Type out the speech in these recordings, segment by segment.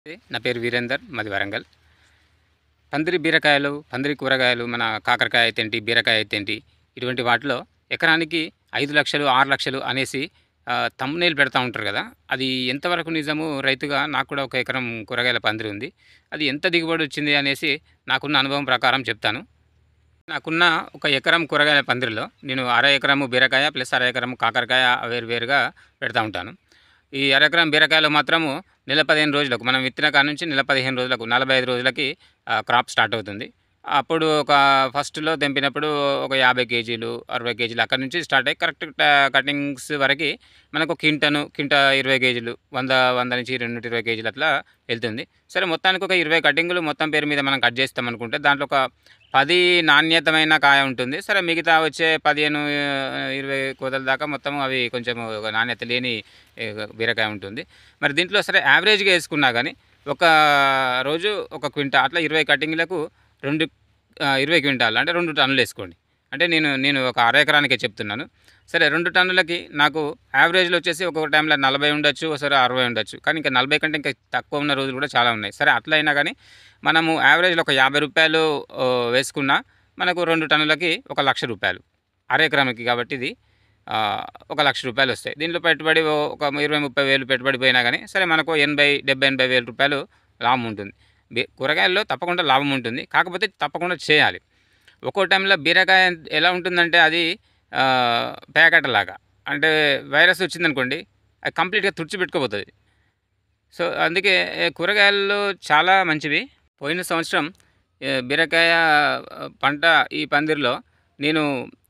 నా పేరు వీరేందర్ మాది వరంగల్ పందిరి బీరకాయలు పందిరి కూరగాయలు మన కాకరకాయ అయితేంటి బీరకాయ అయితేంటి ఇటువంటి వాటిలో ఎకరానికి ఐదు లక్షలు ఆరు లక్షలు అనేసి తమ్మునేలు పెడతా ఉంటారు కదా అది ఎంతవరకు నిజము రైతుగా నాకు కూడా ఒక ఎకరం కూరగాయల పందిరి ఉంది అది ఎంత దిగుబడి వచ్చింది అనేసి నాకున్న అనుభవం ప్రకారం చెప్తాను నాకున్న ఒక ఎకరం కూరగాయల పందిరిలో నేను అర ఎకరము బీరకాయ ప్లస్ అర ఎకరం కాకరకాయ వేరువేరుగా పెడతా ఉంటాను ఈ అర ఎకరం బీరకాయలో మాత్రము నెల పదిహేను రోజులకు మనం విత్తిన కాడ నుంచి నెల పదిహేను రోజులకు నలభై ఐదు రోజులకి ఆ, క్రాప్ స్టార్ట్ అవుతుంది అప్పుడు ఒక ఫస్ట్లో తెంపినప్పుడు ఒక యాభై కేజీలు అరవై కేజీలు అక్కడ నుంచి స్టార్ట్ అయ్యి కరెక్ట్ కటింగ్స్ వరకు మనకు కింటను కింట ఇరవై కేజీలు వంద వంద నుంచి రెండు నుండి ఇరవై కేజీలు అట్లా వెళ్తుంది సరే మొత్తానికి ఒక ఇరవై కటింగులు మొత్తం పేరు మీద మనం కట్ చేస్తాం అనుకుంటే దాంట్లో ఒక పది నాణ్యతమైన కాయ ఉంటుంది సరే మిగతా వచ్చే పదిహేను ఆ, ఇరవై కోతల దాకా మొత్తం అవి కొంచెం ఒక నాణ్యత లేని ఏ, బీరకాయ ఉంటుంది మరి దీంట్లో సరే యావరేజ్గా వేసుకున్నా కానీ ఒక రోజు ఒక క్వింటా అట్లా ఇరవై కటింగ్లకు రెండు ఆ, ఇరవై క్వింటాలు అంటే రెండు టన్నులు వేసుకోండి అంటే నేను నేను ఒక అర ఎకరానికే చెప్తున్నాను సరే రెండు టన్నులకి నాకు యావరేజ్లో వచ్చేసి ఒక్కొక్క టైంలో నలభై ఉండొచ్చు ఒకసారి అరవై ఉండొచ్చు కానీ ఇంకా నలభై కంటే ఇంకా తక్కువ ఉన్న రోజులు కూడా చాలా ఉన్నాయి సరే అట్లా అయినా కానీ మనము యావరేజ్లో ఒక యాభై రూపాయలు ఆ, వేసుకున్నా మనకు రెండు టన్నులకి ఒక లక్ష రూపాయలు అర ఎకరానికి కాబట్టి ఇది ఆ, ఒక లక్ష రూపాయలు వస్తాయి దీంట్లో పెట్టుబడి ఓ- ఒక ఇరవై ముప్పై వేలు పెట్టుబడి పోయినా కానీ సరే మనకు ఎనభై డెబ్బై ఎనభై వేల రూపాయలు లాభం ఉంటుంది బీ- కూరగాయల్లో తప్పకుండా లాభం ఉంటుంది కాకపోతే తప్పకుండా చేయాలి ఒక్కో టైంలో బీరకాయ ఎలా ఉంటుందంటే అది ఆ, ప్యాకెట్ లాగా అంటే వైరస్ వచ్చిందనుకోండి అది కంప్లీట్గా తుడిచిపెట్టుకోపోతుంది సో అందుకే ఏ, కూరగాయల్లో చాలా మంచివి పోయిన సంవత్సరం ఏ, బీరకాయ ఆ, పంట ఈ పందిరిలో నేను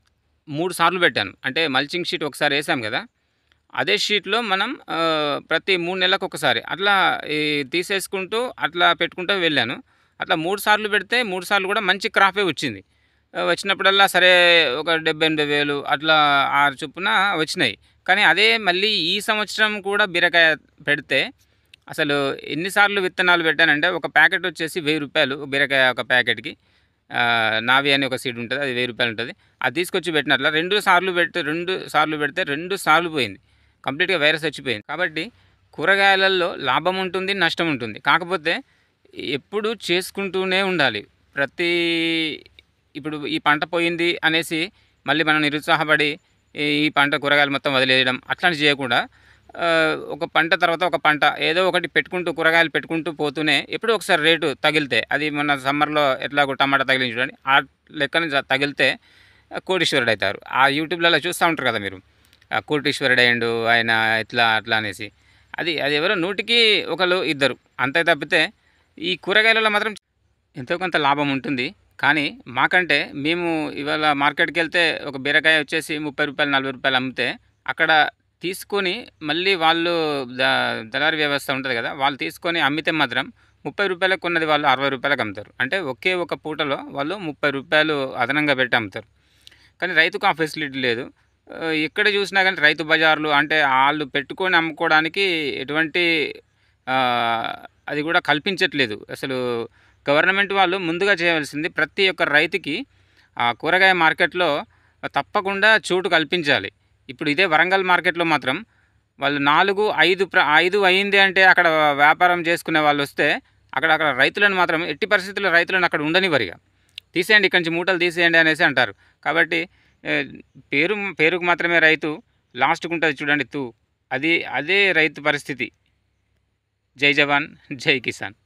మూడు సార్లు పెట్టాను అంటే మల్చింగ్ షీట్ ఒకసారి వేసాం కదా అదే షీట్లో మనం ఆ, ప్రతి మూడు నెలలకు ఒకసారి అట్లా ఈ తీసేసుకుంటూ అట్లా పెట్టుకుంటూ వెళ్ళాను అట్లా మూడు సార్లు పెడితే మూడు సార్లు కూడా మంచి క్రాపే వచ్చింది ఆ, వచ్చినప్పుడల్లా సరే ఒక డెబ్బై ఎనభై వేలు అట్లా ఆరు చొప్పున వచ్చినాయి కానీ అదే మళ్ళీ ఈ సంవత్సరం కూడా బీరకాయ పెడితే అసలు ఎన్నిసార్లు విత్తనాలు పెట్టానంటే ఒక ప్యాకెట్ వచ్చేసి వెయ్యి రూపాయలు బీరకాయ ఒక ప్యాకెట్కి ఆ, నావి అని ఒక సీడ్ ఉంటుంది అది వెయ్యి రూపాయలు ఉంటుంది అది తీసుకొచ్చి పెట్టినట్ల రెండు సార్లు పెడితే రెండు సార్లు పెడితే రెండు సార్లు పోయింది కంప్లీట్గా వైరస్ వచ్చిపోయింది కాబట్టి కూరగాయలలో లాభం ఉంటుంది నష్టం ఉంటుంది కాకపోతే ఎప్పుడు చేసుకుంటూనే ఉండాలి ప్రతి ఇప్పుడు ఈ పంట పోయింది అనేసి మళ్ళీ మనం నిరుత్సాహపడి ఈ ఈ పంట కూరగాయలు మొత్తం వదిలేయడం అట్లాంటి చేయకుండా ఆ, ఒక పంట తర్వాత ఒక పంట ఏదో ఒకటి పెట్టుకుంటూ కూరగాయలు పెట్టుకుంటూ పోతూనే ఎప్పుడో ఒకసారి రేటు తగిలితే అది మొన్న సమ్మర్లో ఎట్లాగో టమాటా తగిలింది చూడండి ఆ లెక్కన జ- తగిలితే ఆ, కోటీశ్వరుడు అవుతారు ఆ యూట్యూబ్లలో చూస్తూ ఉంటారు కదా మీరు ఆ కోటీశ్వరుడు అయ్యండు ఆయన ఇట్లా అట్లా అనేసి అది అది ఎవరో నూటికి ఒకరు ఇద్దరు అంతే తప్పితే ఈ కూరగాయలలో మాత్రం ఎంతో కొంత లాభం ఉంటుంది కానీ మాకంటే మేము ఇవాళ మార్కెట్కి వెళ్తే ఒక బీరకాయ వచ్చేసి ముప్పై రూపాయలు నలభై రూపాయలు అమ్మితే అక్కడ తీసుకొని మళ్ళీ వాళ్ళు ద దళారీ వ్యవస్థ ఉంటుంది కదా వాళ్ళు తీసుకొని అమ్మితే మాత్రం ముప్పై రూపాయలకు కొన్నది వాళ్ళు అరవై రూపాయలకు అమ్ముతారు అంటే ఒకే ఒక పూటలో వాళ్ళు ముప్పై రూపాయలు అదనంగా పెట్టి అమ్ముతారు కానీ రైతుకు ఆ ఫెసిలిటీ లేదు ఆ, ఎక్కడ చూసినా కానీ రైతు బజార్లు అంటే వాళ్ళు పెట్టుకొని అమ్ముకోవడానికి ఎటువంటి ఆ, అది కూడా కల్పించట్లేదు అసలు గవర్నమెంట్ వాళ్ళు ముందుగా చేయవలసింది ప్రతి ఒక్క రైతుకి ఆ కూరగాయ మార్కెట్లో తప్పకుండా చోటు కల్పించాలి ఇప్పుడు ఇదే వరంగల్ మార్కెట్లో మాత్రం వాళ్ళు నాలుగు ఐదు ప్ర ఐదు అయింది అంటే అక్కడ వ్యాపారం చేసుకునే వాళ్ళు వస్తే అక్కడ అక్కడ రైతులను మాత్రం ఎట్టి పరిస్థితుల్లో రైతులను అక్కడ ఉండనివ్వరిగా తీసేయండి ఇక్కడి నుంచి మూటలు తీసేయండి అనేసి అంటారు కాబట్టి ఏ, పేరు పేరుకు మాత్రమే రైతు లాస్ట్కి ఉంటుంది చూడండి తూ అది అదే రైతు పరిస్థితి జై జవాన్ జై కిసాన్